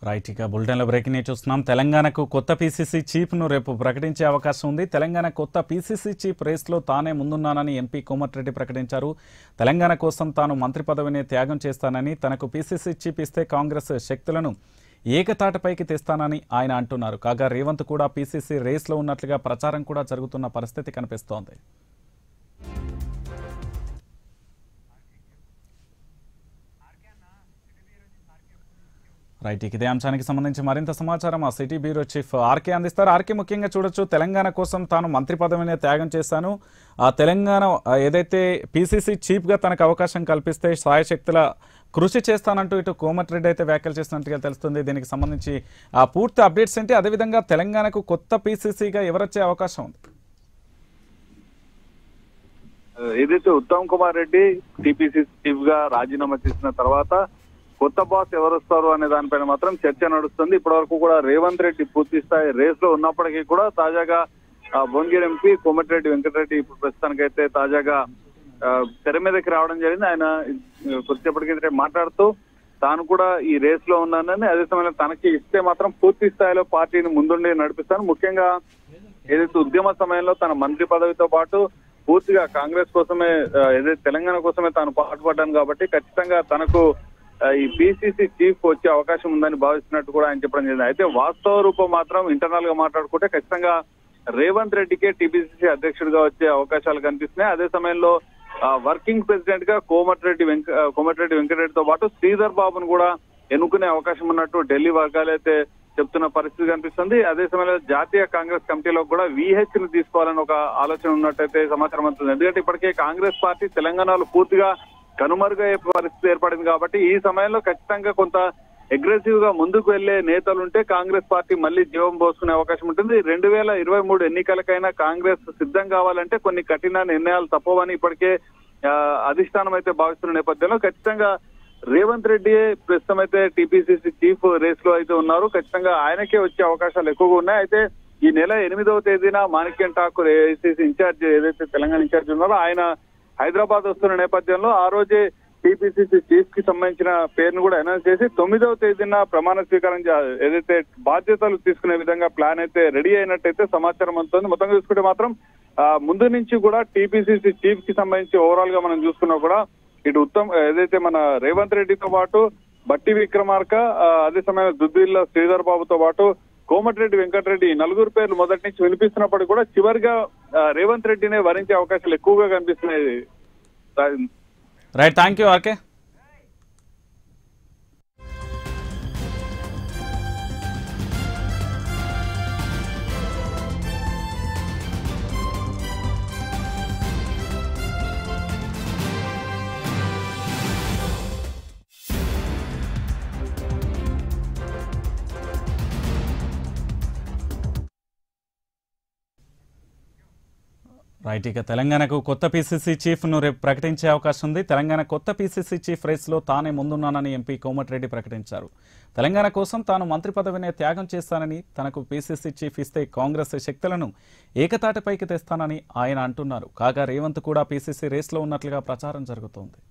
right ఇక బులెటిన్లో breaking news చూస్తున్నాం తెలంగాణకు కొత్త పీసీసీ చీఫ్ను రేపు ప్రకటించే అవకాశం ఉంది తెలంగాణ కొత్త పీసీసీ చీఫ్ రేస్లో తానే ముందున్నానని ఎంపీ కోమటిరెడ్డి ప్రకటించారు తెలంగాణ కోసం తాను మంత్రి పదవిని త్యాగం చేస్తానని తనకు పీసీసీ చీఫ్ ఇస్తే కాంగ్రెస్ శక్తులను ఏకతాటిపైకి తెస్తానని ఆయన అంటున్నారు కాగా రేవంత్ కూడా పీసీసీ రేస్లో ఉన్నట్లుగా ప్రచారం కూడా జరుగుతున్న పరిస్థితి కనిపిస్తోంది రైట్ ఇక ఇదే అంశానికి సంబంధించి మరింత సమాచారం ఆ సిటీ బ్యూరో చీఫ్ ఆర్కే అందిస్తారు ఆర్కే ముఖ్యంగా చూడొచ్చు తెలంగాణ కోసం తాను మంత్రి పదవిని త్యాగం చేశాను ఆ తెలంగాణ ఆ, ఏదైతే పీసీసీ చీఫ్గా తనకు అవకాశం కల్పిస్తే సాయశక్తుల కృషి చేస్తానంటూ ఇటు కోమటిరెడ్డి అయితే వ్యాఖ్యలు చేసినట్టుగా తెలుస్తుంది దీనికి సంబంధించి ఆ పూర్తి అప్డేట్స్ ఏంటి అదేవిధంగా తెలంగాణకు కొత్త పీసీసీగా ఎవరొచ్చే అవకాశం ఉంది ఏదైతే ఉత్తమ్ కుమార్ రెడ్డి టీపీసీ చీఫ్ గా రాజీనామా చేసిన తర్వాత కొత్త బాస్ ఎవరు వస్తారు అనే దానిపైన మాత్రం చర్చ నడుస్తుంది ఇప్పటి వరకు కూడా రేవంత్ రెడ్డి పూర్తి స్థాయి రేస్ లో ఉన్నప్పటికీ కూడా తాజాగా ఆ, భువనగిరి ఎంపీ కోమటిరెడ్డి వెంకటరెడ్డి ఇప్పుడు ప్రస్తుతానికైతే తాజాగా ఆ, తెర మీదకి రావడం జరిగింది ఆయన ఆ, కొద్దిసేపటి కిందటే మాట్లాడుతూ తాను కూడా ఈ రేస్ లో ఉన్నానని అదే సమయంలో తనకి ఇస్తే మాత్రం పూర్తి స్థాయిలో పార్టీని ముందుండి నడిపిస్తాను ముఖ్యంగా ఏదైతే ఉద్యమ సమయంలో తన మంత్రి పదవితో పాటు పూర్తిగా కాంగ్రెస్ కోసమే ఆ, ఏదైతే తెలంగాణ కోసమే తాను పాటుపడ్డాను కాబట్టి ఖచ్చితంగా తనకు ఆ, ఈ పిసిసి చీఫ్ వచ్చే అవకాశం ఉందని భావిస్తున్నట్టు కూడా ఆయన చెప్పడం జరిగింది అయితే వాస్తవ రూపం మాత్రం ఇంటర్నల్ గా మాట్లాడుకుంటే ఖచ్చితంగా రేవంత్ రెడ్డికే టీపీసీసీ అధ్యక్షుడిగా వచ్చే అవకాశాలు కనిపిస్తున్నాయి అదే సమయంలో ఆ, వర్కింగ్ ప్రెసిడెంట్ గా కోమటిరెడ్డి వెంక ఆ, కోమటిరెడ్డి వెంకటరెడ్డితో పాటు శ్రీధర్ బాబును కూడా ఎన్నుకునే అవకాశం ఉన్నట్టు ఢిల్లీ వర్గాలు అయితే చెప్తున్న పరిస్థితి కనిపిస్తుంది అదే సమయంలో జాతీయ కాంగ్రెస్ కమిటీలో కూడా విహెచ్ ను తీసుకోవాలని ఒక ఆలోచన ఉన్నట్టయితే సమాచారం అందుతుంది ఎందుకంటే ఇప్పటికే కాంగ్రెస్ పార్టీ తెలంగాణలో పూర్తిగా కనుమరుగయ్యే పరిస్థితి ఏర్పడింది కాబట్టి ఈ సమయంలో ఖచ్చితంగా కొంత అగ్రెసివ్ గా ముందుకు వెళ్లే నేతలుంటే కాంగ్రెస్ పార్టీ మళ్ళీ జీవం పోసుకునే అవకాశం ఉంటుంది రెండు వేల ఇరవై మూడు ఎన్నికలకైనా కాంగ్రెస్ సిద్ధం కావాలంటే కొన్ని కఠిన నిర్ణయాలు తప్పవని ఇప్పటికే ఆ, అధిష్టానం అయితే భావిస్తున్న నేపథ్యంలో ఖచ్చితంగా రేవంత్ రెడ్డి ప్రస్తుతం అయితే టీపీసీసీ చీఫ్ రేస్ లో అయితే ఉన్నారు ఖచ్చితంగా ఆయనకే వచ్చే అవకాశాలు ఎక్కువగా ఉన్నాయి అయితే ఈ నెల ఎనిమిదవ తేదీన మాణిక్యం ఠాకూర్ ఏఐసీసీ ఇన్ఛార్జ్ ఏదైతే తెలంగాణ ఇన్ఛార్జ్ ఉన్నారో ఆయన హైదరాబాద్ వస్తున్న నేపథ్యంలో ఆ రోజే టీపీసీసీ చీఫ్ కి సంబంధించిన పేరును కూడా అనౌన్స్ చేసి తొమ్మిదవ తేదీన ప్రమాణ స్వీకారం చే- ఏదైతే బాధ్యతలు తీసుకునే విధంగా ప్లాన్ అయితే రెడీ అయినట్టయితే సమాచారం అందుతుంది మొత్తంగా చూసుకుంటే మాత్రం ఆ, ముందు నుంచి కూడా టీపీసీసీ చీఫ్ కి సంబంధించి ఓవరాల్ గా మనం చూసుకున్నా కూడా ఇటు ఉత్తమ్ ఏదైతే మన రేవంత్ రెడ్డితో పాటు బట్టి విక్రమార్క ఆ, అదే సమయంలో దుద్దిల్ల శ్రీధర్ బాబుతో పాటు కోమటిరెడ్డి వెంకటరెడ్డి ఈ నలుగురు పేర్లు మొదటి నుంచి వినిపిస్తున్నప్పటికీ కూడా చివరిగా ఆ, రేవంత్ రెడ్డినే వరించే అవకాశాలు ఎక్కువగా కనిపిస్తున్నాయి రా- right thank you RK right ఇక తెలంగాణకు కొత్త పీసీసీ చీఫ్ను రేపు ప్రకటించే అవకాశం ఉంది తెలంగాణ కొత్త పీసీసీ చీఫ్ రేస్లో తానే ముందున్నానని ఎంపీ కోమటిరెడ్డి ప్రకటించారు తెలంగాణ కోసం తాను మంత్రి పదవినే త్యాగం చేస్తానని తనకు పీసీసీ చీఫ్ ఇస్తే కాంగ్రెస్ శక్తులను ఏకతాటిపైకి తెస్తానని ఆయన అంటున్నారు కాగా రేవంత్ కూడా పీసీసీ రేస్లో ఉన్నట్లుగా ప్రచారం జరుగుతోంది